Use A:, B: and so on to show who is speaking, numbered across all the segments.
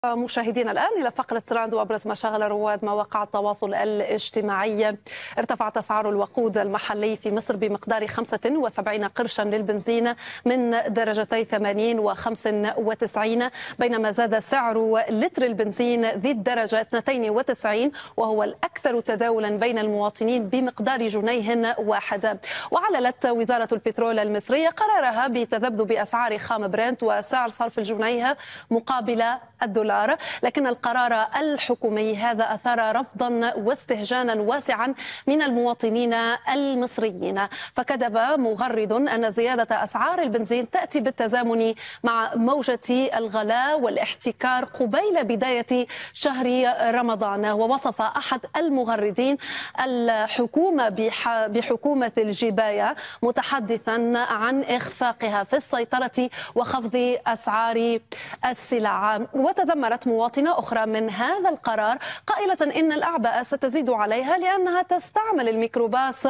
A: مشاهدينا الآن إلى فقرة تراند وأبرز مشاغل رواد مواقع التواصل الاجتماعي ارتفعت أسعار الوقود المحلي في مصر بمقدار 75 قرشا للبنزين من درجتي 80 و 95 بينما زاد سعر لتر البنزين ذي الدرجة 92 وهو الأكثر تداولا بين المواطنين بمقدار جنيه واحد وعللت وزارة البترول المصرية قرارها بتذبذب أسعار خام برنت وسعر صرف الجنيه مقابل الدولار دولار لكن القرار الحكومي هذا أثار رفضا واستهجانا واسعا من المواطنين المصريين فكتب مغرد أن زيادة أسعار البنزين تأتي بالتزامن مع موجة الغلاء والاحتكار قبيل بداية شهر رمضان ووصف أحد المغردين الحكومة بحكومة الجباية متحدثا عن إخفاقها في السيطرة وخفض أسعار السلع وتذمر تذمرت مواطنة أخرى من هذا القرار قائلة إن الأعباء ستزيد عليها لأنها تستعمل الميكروباص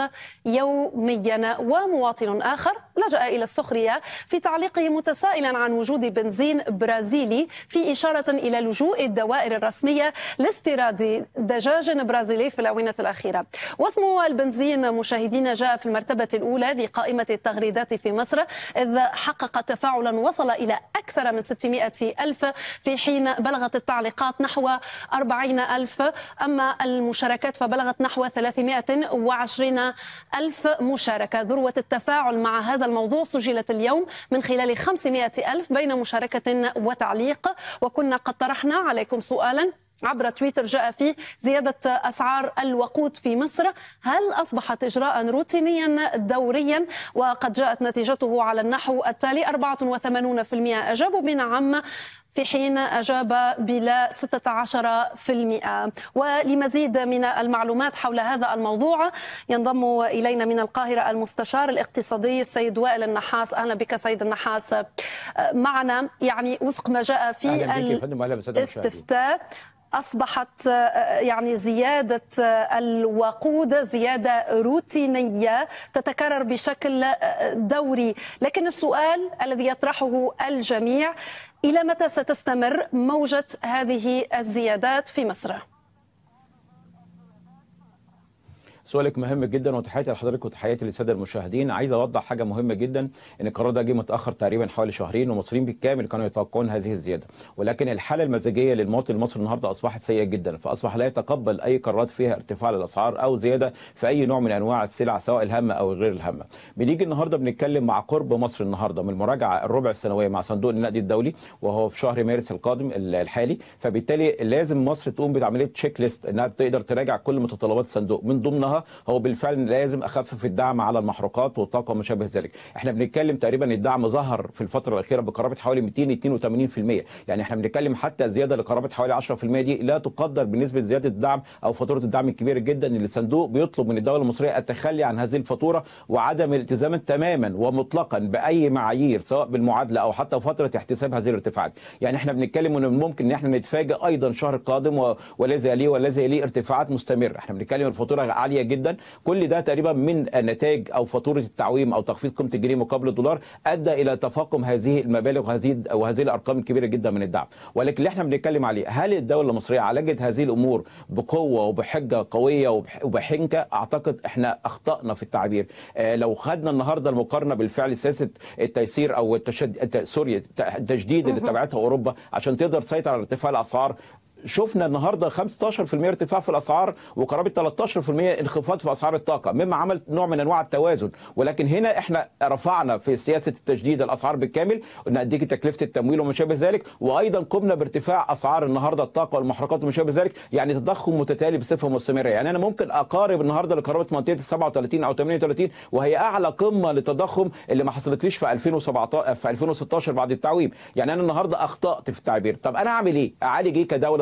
A: يوميا ومواطن آخر لجأ إلى السخرية في تعليقه متسائلا عن وجود بنزين برازيلي في إشارة إلى لجوء الدوائر الرسمية لاستيراد دجاج برازيلي في الآونة الأخيرة واسم البنزين مشاهدين جاء في المرتبة الأولى لقائمة التغريدات في مصر إذ حقق تفاعلا وصل إلى أكثر من 600 ألف في حين بلغت التعليقات نحو 40 ألف أما المشاركات فبلغت نحو 320 ألف مشاركة ذروة التفاعل مع هذا الموضوع سجلت اليوم من خلال 500 ألف بين مشاركة وتعليق وكنا قد طرحنا عليكم سؤالا عبر تويتر جاء فيه زيادة أسعار الوقود في مصر هل أصبحت إجراء روتينيا دوريا وقد جاءت نتيجته على النحو التالي 84% أجابوا بنعم في حين أجاب بلا 16% ولمزيد من المعلومات حول هذا الموضوع ينضم إلينا من القاهرة المستشار الاقتصادي السيد وائل النحاس أهلا بك سيد النحاس معنا يعني وفق ما جاء في الاستفتاء اصبحت يعني زياده الوقود زياده روتينيه تتكرر بشكل دوري، لكن السؤال الذي يطرحه الجميع الى متى ستستمر موجه هذه الزيادات في مصر؟
B: سؤالك مهم جدا وتحياتي لحضرتك وتحياتي للساده المشاهدين عايز اوضح حاجه مهمه جدا ان القرار ده جه متاخر تقريبا حوالي شهرين والمصريين بالكامل كانوا يتوقعون هذه الزياده ولكن الحاله المزاجيه للمواطن المصري النهارده اصبحت سيئه جدا فاصبح لا يتقبل اي قرارات فيها ارتفاع للاسعار او زياده في اي نوع من انواع السلع سواء الهامه او غير الهامه بنيجي النهارده بنتكلم مع قرب مصر النهارده من المراجعه الربع السنويه مع صندوق النقد الدولي وهو في شهر مارس القادم الحالي فبالتالي لازم مصر تقوم بعمليه تشيك ليست انها تقدر تراجع كل متطلبات الصندوق من ضمنها هو بالفعل لازم اخفف الدعم على المحروقات والطاقه وما شابه ذلك احنا بنتكلم تقريبا الدعم ظهر في الفتره الاخيره بقرابه حوالي 200 82% يعني احنا بنتكلم حتى زياده لقرابه حوالي 10% دي لا تقدر بالنسبه لزياده الدعم او فاتوره الدعم الكبيره جدا اللي الصندوق بيطلب من الدوله المصريه التخلي عن هذه الفاتوره وعدم الالتزام تماما ومطلقا باي معايير سواء بالمعادله او حتى فتره احتساب هذه الارتفاعات يعني احنا بنتكلم ان ممكن ان احنا نتفاجئ ايضا الشهر القادم والذي يليه والذي يليه ارتفاعات مستمره احنا بنتكلم الفاتوره عاليه جدا كل ده تقريبا من نتائج او فاتوره التعويم او تخفيض قيمه الجنيه مقابل الدولار ادى الى تفاقم هذه المبالغ وهذه وهذه الارقام الكبيره جدا من الدعم ولكن اللي احنا بنتكلم عليه هل الدوله المصريه عالجت هذه الامور بقوه وبحجه قويه وبحنكه اعتقد احنا اخطانا في التعبير اه لو خدنا النهارده المقارنه بالفعل سياسه التيسير او التشد... سوريا التجديد اللي تبعتها اوروبا عشان تقدر تسيطر على ارتفاع الاسعار شفنا النهارده 15% ارتفاع في الاسعار وقرابه 13% انخفاض في اسعار الطاقه مما عمل نوع من انواع التوازن ولكن هنا احنا رفعنا في سياسه التجديد الاسعار بالكامل نديك تكلفه التمويل وما شابه ذلك وايضا قمنا بارتفاع اسعار النهارده الطاقه والمحروقات وما شابه ذلك يعني تضخم متتالي بصفه مستمره يعني انا ممكن اقارب النهارده لقرابه منطقه ال 37 او 38 وهي اعلى قمه للتضخم اللي ما حصلتليش في 2017 في 2016 بعد التعويم يعني انا النهارده اخطات في التعبير طب انا اعمل ايه اعالج ايه كدوله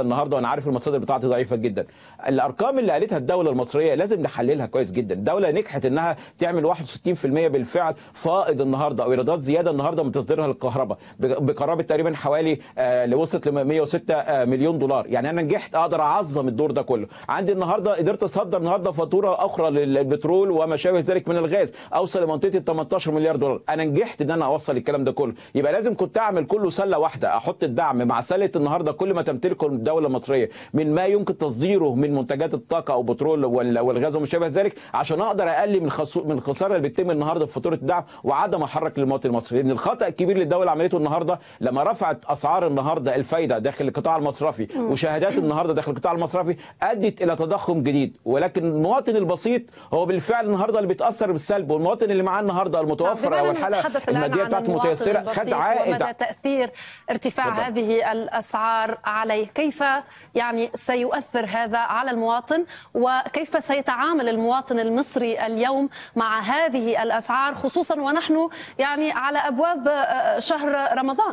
B: النهارده وانا عارف المصادر بتاعتي ضعيفه جدا الارقام اللي قالتها الدوله المصريه لازم نحللها كويس جدا الدوله نجحت انها تعمل 61% بالفعل فائض النهارده او ايرادات زياده النهارده من تصديرها للكهرباء بقرابه تقريبا حوالي اللي وصلت ل 106 مليون دولار يعني انا نجحت اقدر اعظم الدور ده كله عندي النهارده قدرت اصدر النهارده فاتوره اخرى للبترول وما شابه ذلك من الغاز اوصل لمنطقه ال 18 مليار دولار انا نجحت ان انا اوصل الكلام ده كله يبقى لازم كنت اعمل كله سله واحده احط الدعم مع سله النهارده كل ما تمتلكه الدوله المصريه من ما يمكن تصديره من منتجات الطاقه او بترول والغاز وما شابه ذلك عشان اقدر اقلل من من الخساره اللي بتتم النهارده في فاتوره الدعم وعدم احرك للمواطن المصري لان الخطا الكبير اللي الدوله عملته النهارده لما رفعت اسعار النهارده الفايده داخل القطاع المصرفي وشهادات النهارده داخل القطاع المصرفي ادت الى تضخم جديد ولكن المواطن البسيط هو بالفعل النهارده اللي بيتاثر بالسلب والمواطن اللي معاه النهارده المتوفر او الحاله الماديه بتاعته متيسره
A: خد عائد ومدى تاثير ارتفاع بالضبط. هذه الاسعار عليه كيف يعني سيؤثر هذا على المواطن وكيف سيتعامل المواطن المصري اليوم مع هذه الاسعار خصوصا ونحن يعني على ابواب شهر رمضان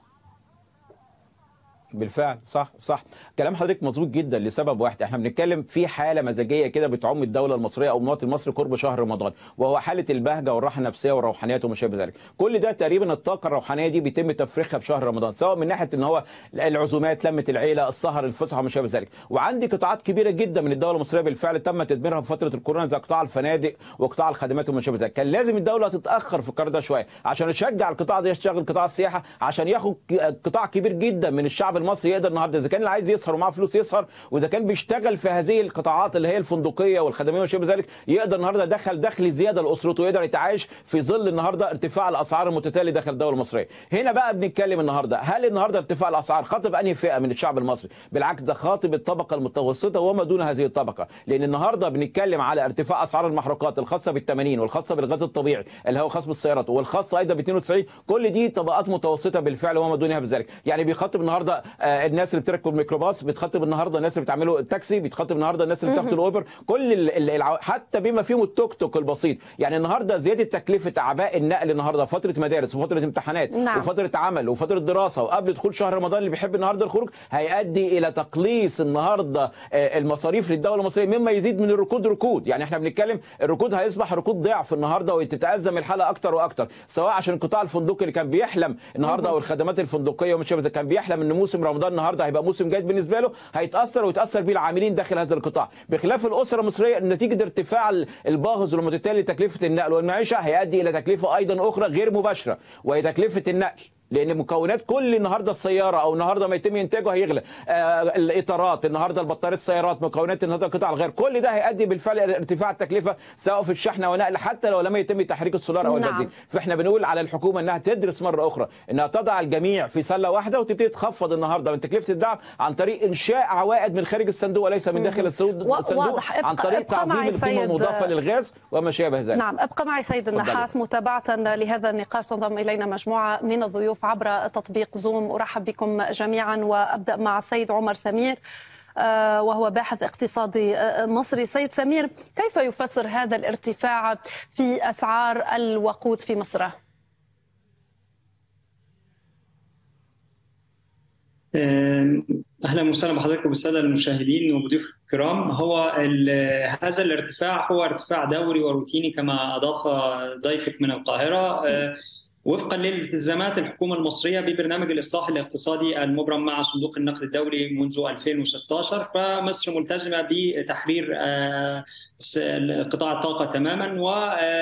B: بالفعل صح صح كلام حضرتك مظبوط جدا لسبب واحد احنا بنتكلم في حاله مزاجيه كده بتعم الدوله المصريه او المواطن المصري قرب شهر رمضان وهو حاله البهجه والراحه النفسيه والروحانيات وما شابه ذلك كل ده تقريبا الطاقه الروحانيه دي بيتم تفريغها بشهر رمضان سواء من ناحيه ان هو العزومات لمه العيله السهر الفسحه وما شابه ذلك وعندي قطاعات كبيره جدا من الدوله المصريه بالفعل تم تدميرها في فتره الكورونا زي قطاع الفنادق وقطاع الخدمات وما شابه ذلك كان لازم الدوله تتاخر في القرار ده شويه عشان تشجع القطاع ده يشتغل قطاع السياحه عشان ياخد قطاع كبير جدا من الشعب المصري يقدر النهارده اذا كان اللي عايز يسهر ومعاه فلوس يسهر واذا كان بيشتغل في هذه القطاعات اللي هي الفندقيه والخدميه وما شابه ذلك يقدر النهارده يدخل دخل زياده لاسرته يقدر يتعايش في ظل النهارده ارتفاع الاسعار المتتالي داخل الدوله المصريه هنا بقى بنتكلم النهارده هل النهارده ارتفاع الاسعار خاطب انهي فئه من الشعب المصري بالعكس ده خاطب الطبقه المتوسطه وما دون هذه الطبقه لان النهارده بنتكلم على ارتفاع اسعار المحروقات الخاصه بال80 والخاصه بالغاز الطبيعي اللي هو خاص بالسيارات والخاصه ايضا ب 92 كل دي طبقات متوسطه بالفعل وما دونها بذلك يعني بيخاطب النهارده الناس اللي بتركب الميكروباص بتخاطب النهارده الناس اللي بتعملوا التاكسي بتخاطب النهارده الناس اللي بتاخد الاوبر كل ال ال حتى بما فيهم التوك توك البسيط يعني النهارده زياده تكلفه اعباء النقل النهارده فتره مدارس وفتره امتحانات
A: نعم.
B: وفتره عمل وفتره دراسه وقبل دخول شهر رمضان اللي بيحب النهارده الخروج هيؤدي الى تقليص النهارده المصاريف للدوله المصريه مما يزيد من الركود ركود يعني احنا بنتكلم الركود هيصبح ركود ضعف النهارده وتتازم الحاله اكتر واكتر سواء عشان القطاع الفندقي اللي كان بيحلم النهارده او الخدمات الفندقيه ومش كان بيحلم ان موسم رمضان النهارده هيبقى موسم جيد بالنسبه له هيتاثر ويتاثر بيه العاملين داخل هذا القطاع بخلاف الاسره المصريه نتيجه ارتفاع الباهظ والمتتالي لتكلفه النقل والمعيشه هيؤدي الى تكلفه ايضا اخرى غير مباشره وهي تكلفه النقل لان مكونات كل النهارده السياره او النهارده ما يتم انتاجه هيغلى آه الاطارات النهارده البطاريات السيارات مكونات النهارده قطع الغير كل ده هيؤدي بالفعل الى ارتفاع التكلفه سواء في الشحن ونقل حتى لو لم يتم تحريك السولار او
A: نعم.
B: البنزين فاحنا بنقول على الحكومه انها تدرس مره اخرى انها تضع الجميع في سله واحده وتبتدي تخفض النهارده من تكلفه الدعم عن طريق انشاء عوائد من خارج الصندوق وليس من داخل الصندوق
A: واضح.
B: عن طريق تعظيم القيمه المضافه للغاز وما شابه ذلك
A: نعم ابقى معي سيد النحاس متابعه لهذا النقاش تنضم الينا مجموعه من الضيوف عبر تطبيق زوم ارحب بكم جميعا وابدا مع السيد عمر سمير وهو باحث اقتصادي مصري سيد سمير كيف يفسر هذا الارتفاع في اسعار الوقود في مصر
C: اهلا وسهلا بحضرتك وبالساده المشاهدين وبضيوف الكرام هو هذا الارتفاع هو ارتفاع دوري وروتيني كما اضاف ضيفك من القاهره وفقا لالتزامات الحكومه المصريه ببرنامج الاصلاح الاقتصادي المبرم مع صندوق النقد الدولي منذ 2016 فمصر ملتزمه بتحرير قطاع الطاقه تماما و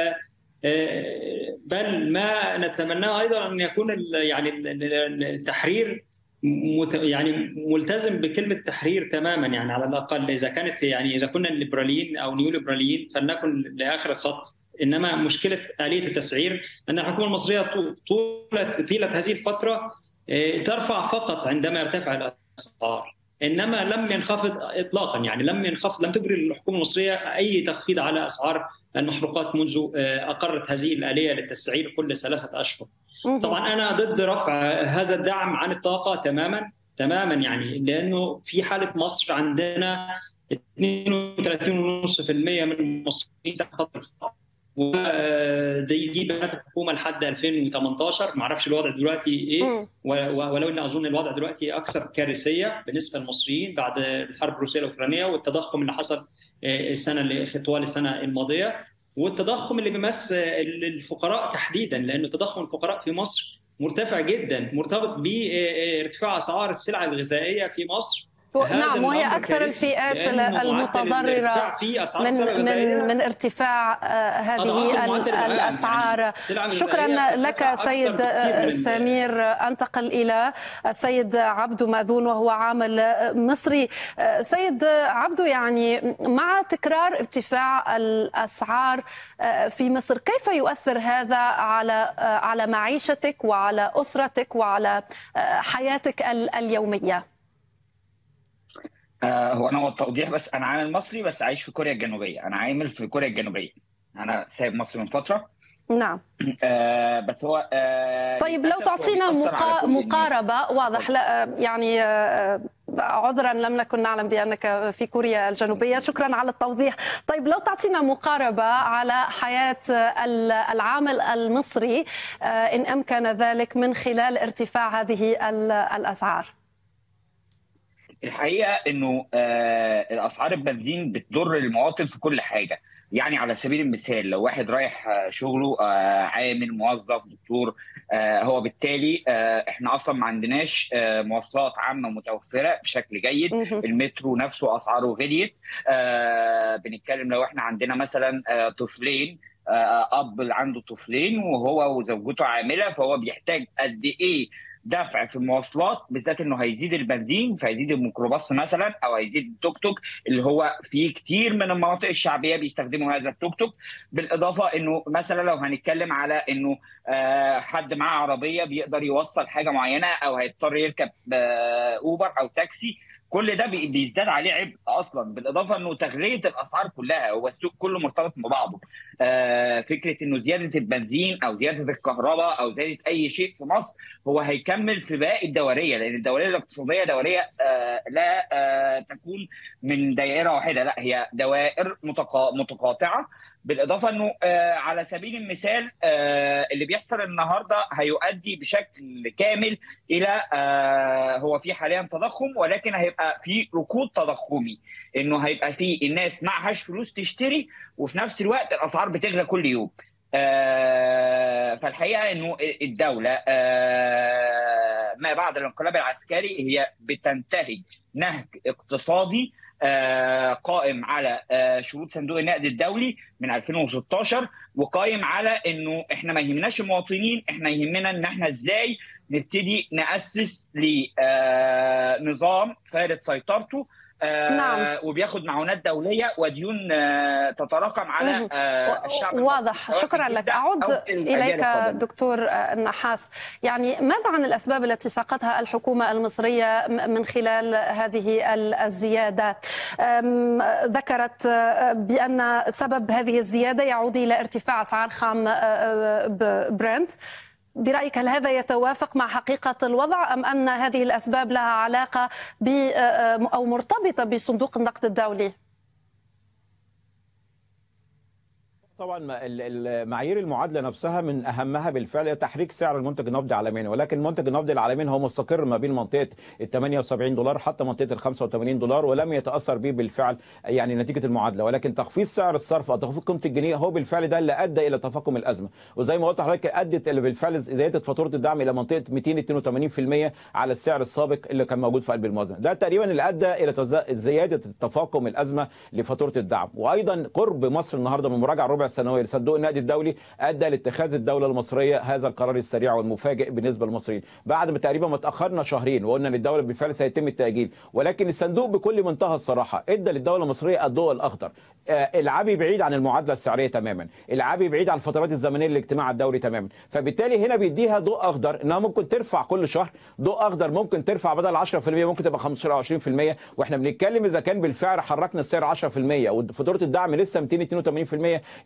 C: بل ما نتمناه ايضا ان يكون يعني التحرير يعني ملتزم بكلمه تحرير تماما يعني على الاقل اذا كانت يعني اذا كنا ليبراليين او نيو ليبراليين فلنكن لاخر الخط انما مشكله اليه التسعير ان الحكومه المصريه طولت طيله هذه الفتره ترفع فقط عندما يرتفع الاسعار انما لم ينخفض اطلاقا يعني لم ينخفض لم تجري الحكومه المصريه اي تخفيض على اسعار المحروقات منذ اقرت هذه الاليه للتسعير كل ثلاثه اشهر. طبعا انا ضد رفع هذا الدعم عن الطاقه تماما تماما يعني لانه في حاله مصر عندنا 32.5% من المصريين تحت خط الفقر ودي دي بيانات الحكومه لحد 2018 ما اعرفش الوضع دلوقتي ايه
A: مم.
C: ولو ان اظن الوضع دلوقتي اكثر كارثيه بالنسبه للمصريين بعد الحرب الروسيه الاوكرانيه والتضخم اللي حصل السنه اللي طوال السنه الماضيه والتضخم اللي بيمس الفقراء تحديدا لانه تضخم الفقراء في مصر مرتفع جدا مرتبط بارتفاع اسعار السلع الغذائيه في مصر
A: نعم وهي اكثر الفئات المتضرره من من من ارتفاع هذه الاسعار شكرا لك سيد سمير انتقل الى السيد عبدو ماذون وهو عامل مصري سيد عبدو يعني مع تكرار ارتفاع الاسعار في مصر كيف يؤثر هذا على على معيشتك وعلى اسرتك وعلى حياتك اليوميه
D: آه هو انا هو التوضيح بس انا عامل مصري بس عايش في كوريا الجنوبيه انا عامل في كوريا الجنوبيه انا سايب مصر من فتره
A: نعم
D: آه بس هو آه
A: طيب لو تعطينا مقا... مقاربه واضح لا يعني آه عذرا لم نكن نعلم بانك في كوريا الجنوبيه شكرا على التوضيح طيب لو تعطينا مقاربه على حياه العامل المصري ان امكن ذلك من خلال ارتفاع هذه الاسعار
D: الحقيقه انه آه الاسعار البنزين بتضر المواطن في كل حاجه يعني على سبيل المثال لو واحد رايح شغله آه عامل موظف دكتور آه هو بالتالي آه احنا اصلا ما عندناش مواصلات عامه متوفره بشكل جيد المترو نفسه اسعاره غليت بنتكلم لو احنا عندنا مثلا طفلين اب عنده طفلين وهو وزوجته عامله فهو بيحتاج قد ايه دفع في المواصلات بالذات انه هيزيد البنزين فهيزيد الميكروباص مثلا او هيزيد التوك توك اللي هو في كتير من المناطق الشعبيه بيستخدموا هذا التوك توك بالاضافه انه مثلا لو هنتكلم على انه آه حد معاه عربيه بيقدر يوصل حاجه معينه او هيضطر يركب آه اوبر او تاكسي كل ده بيزداد عليه عبء اصلا بالاضافه انه تغليه الاسعار كلها هو السوق كله مرتبط ببعضه آه فكره انه زياده البنزين او زياده الكهرباء او زياده اي شيء في مصر هو هيكمل في باقي الدوريه لان الدوريه الاقتصاديه دوريه آه لا آه تكون من دائره واحده لا هي دوائر متقا... متقاطعه بالاضافه انه آه على سبيل المثال آه اللي بيحصل النهارده هيؤدي بشكل كامل الى آه هو في حاليا تضخم ولكن هيبقى في ركود تضخمي انه هيبقى في الناس معهاش فلوس تشتري وفي نفس الوقت الاسعار بتغلى كل يوم آه فالحقيقه انه الدوله آه ما بعد الانقلاب العسكري هي بتنتهج نهج اقتصادي آه قائم على آه شروط صندوق النقد الدولي من 2016 وقائم على انه احنا ما يهمناش المواطنين احنا يهمنا ان احنا ازاي نبتدي ناسس لنظام فارض سيطرته آه
A: نعم.
D: وبياخد معونات دوليه وديون آه تتراكم على آه الشعب
A: واضح شكرا لك اعود اليك دكتور النحاس يعني ماذا عن الاسباب التي ساقتها الحكومه المصريه من خلال هذه الزياده ذكرت بان سبب هذه الزياده يعود الى ارتفاع اسعار خام برنت برأيك هل هذا يتوافق مع حقيقة الوضع أم أن هذه الأسباب لها علاقة ب أو مرتبطة بصندوق النقد الدولي؟
B: طبعا معايير المعادله نفسها من اهمها بالفعل تحريك سعر المنتج النفطي عالميا ولكن المنتج النفطي العالمي هو مستقر ما بين منطقه ال 78 دولار حتى منطقه ال 85 دولار ولم يتاثر به بالفعل يعني نتيجه المعادله ولكن تخفيض سعر الصرف او تخفيض قيمه الجنيه هو بالفعل ده اللي ادى الى تفاقم الازمه وزي ما قلت لحضرتك ادت بالفعل زياده فاتوره الدعم الى منطقه 282% على السعر السابق اللي كان موجود في قلب الموازنه ده تقريبا اللي ادى الى زياده تفاقم الازمه لفاتوره الدعم وايضا قرب مصر النهارده من مراجعه ربع السنويه لصندوق النقد الدولي ادى لاتخاذ الدوله المصريه هذا القرار السريع والمفاجئ بالنسبه للمصريين بعد ما تقريبا ما تاخرنا شهرين وقلنا ان الدوله بالفعل سيتم التاجيل ولكن الصندوق بكل منتهى الصراحه ادى للدوله المصريه الضوء الاخضر العبي بعيد عن المعادله السعريه تماما العبي بعيد عن الفترات الزمنيه للاجتماع الدوري تماما فبالتالي هنا بيديها ضوء اخضر انها ممكن ترفع كل شهر ضوء اخضر ممكن ترفع بدل 10% ممكن تبقى 15 او 20% واحنا بنتكلم اذا كان بالفعل حركنا السعر 10% وفاتوره الدعم لسه 282%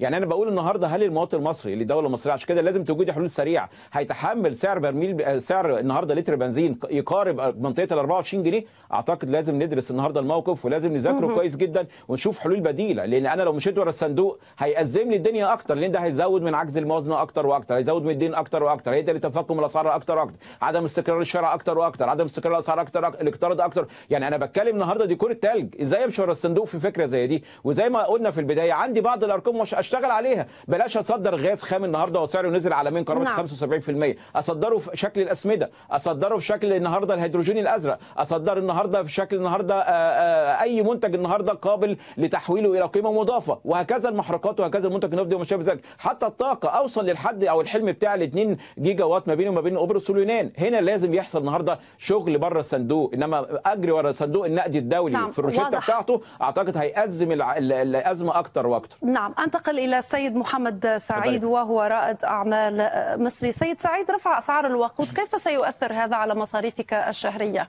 B: يعني انا بقول النهارده هل المواطن المصري اللي دوله مصريه عشان كده لازم توجدي حلول سريعه هيتحمل سعر برميل سعر النهارده لتر بنزين يقارب منطقه ال 24 جنيه اعتقد لازم ندرس النهارده الموقف ولازم نذاكره كويس جدا ونشوف حلول بديله لان انا لو مشيت ورا الصندوق هيأزم لي الدنيا اكتر لان ده هيزود من عجز الموازنه اكتر واكتر هيزود من الدين اكتر واكتر هيقدر لتفاقم الاسعار اكتر واكتر عدم استقرار الشارع اكتر واكتر عدم استقرار الاسعار اكتر, أكتر. الاقتراض اكتر يعني انا بتكلم النهارده دي كره تلج ازاي امشي ورا الصندوق في فكره زي دي وزي ما قلنا في البدايه عندي بعض الارقام مش اشتغل عليها بلاش اصدر غاز خام النهارده وسعره نزل على من قرابه
A: نعم.
B: 75% اصدره في شكل الاسمده اصدره في شكل النهارده الهيدروجين الازرق اصدر النهارده في شكل النهارده آه، آه، اي منتج النهارده قابل لتحويله الى قيمه مضافه وهكذا المحرقات وهكذا المنتج النفطي وما شابه ذلك حتى الطاقه اوصل للحد او الحلم بتاع ال 2 جيجا وات ما بينه وما بين قبرص واليونان هنا لازم يحصل النهارده شغل بره الصندوق انما اجري ورا صندوق النقد الدولي
A: نعم،
B: في الروشته
A: واضح.
B: بتاعته اعتقد هيأزم الع- ال- الازمه اكتر واكتر
A: نعم أنتقل إلى السيد محمد سعيد وهو رائد أعمال مصري سيد سعيد رفع أسعار الوقود كيف سيؤثر هذا على مصاريفك الشهرية؟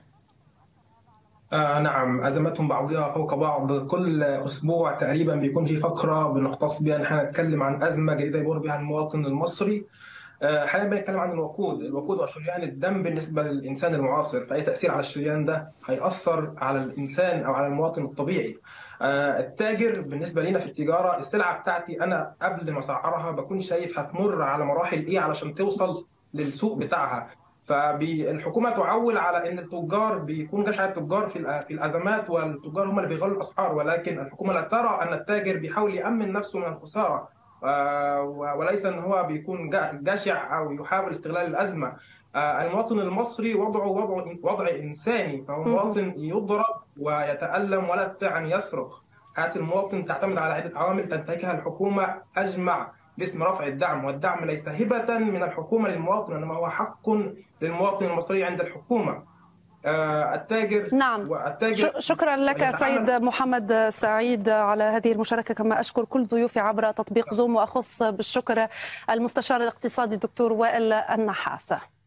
E: آه نعم أزماتهم بعضها فوق بعض كل أسبوع تقريبا بيكون في فقرة بنختص بها نحن نتكلم عن أزمة جديدة يمر بها المواطن المصري آه حاليا بنتكلم عن الوقود الوقود وشريان الدم بالنسبة للإنسان المعاصر فأي تأثير على الشريان ده هيأثر على الإنسان أو على المواطن الطبيعي آه التاجر بالنسبة لنا في التجارة السلعة بتاعتي أنا قبل ما أسعرها بكون شايف هتمر على مراحل إيه علشان توصل للسوق بتاعها فالحكومه تعول على ان التجار بيكون جشع التجار في الأ- في الازمات والتجار هم اللي بيغلوا الاسعار ولكن الحكومه لا ترى ان التاجر بيحاول يامن نفسه من الخساره آه، و- وليس ان هو بيكون جا- جشع او يحاول استغلال الازمه آه، المواطن المصري وضعه وضع وضع انساني فهو
A: مهم.
E: مواطن يضرب ويتالم ولا يستطيع ان يصرخ حياه المواطن تعتمد على عده عوامل تنتهكها الحكومه اجمع باسم رفع الدعم والدعم ليس هبة من الحكومة للمواطن إنما هو حق للمواطن المصري عند الحكومة آه، التاجر
A: نعم.
E: والتاجر
A: ش- شكرا لك
E: يتعامل-
A: سيد محمد سعيد على هذه المشاركة كما أشكر كل ضيوفي عبر تطبيق زوم وأخص بالشكر المستشار الاقتصادي الدكتور وائل النحاس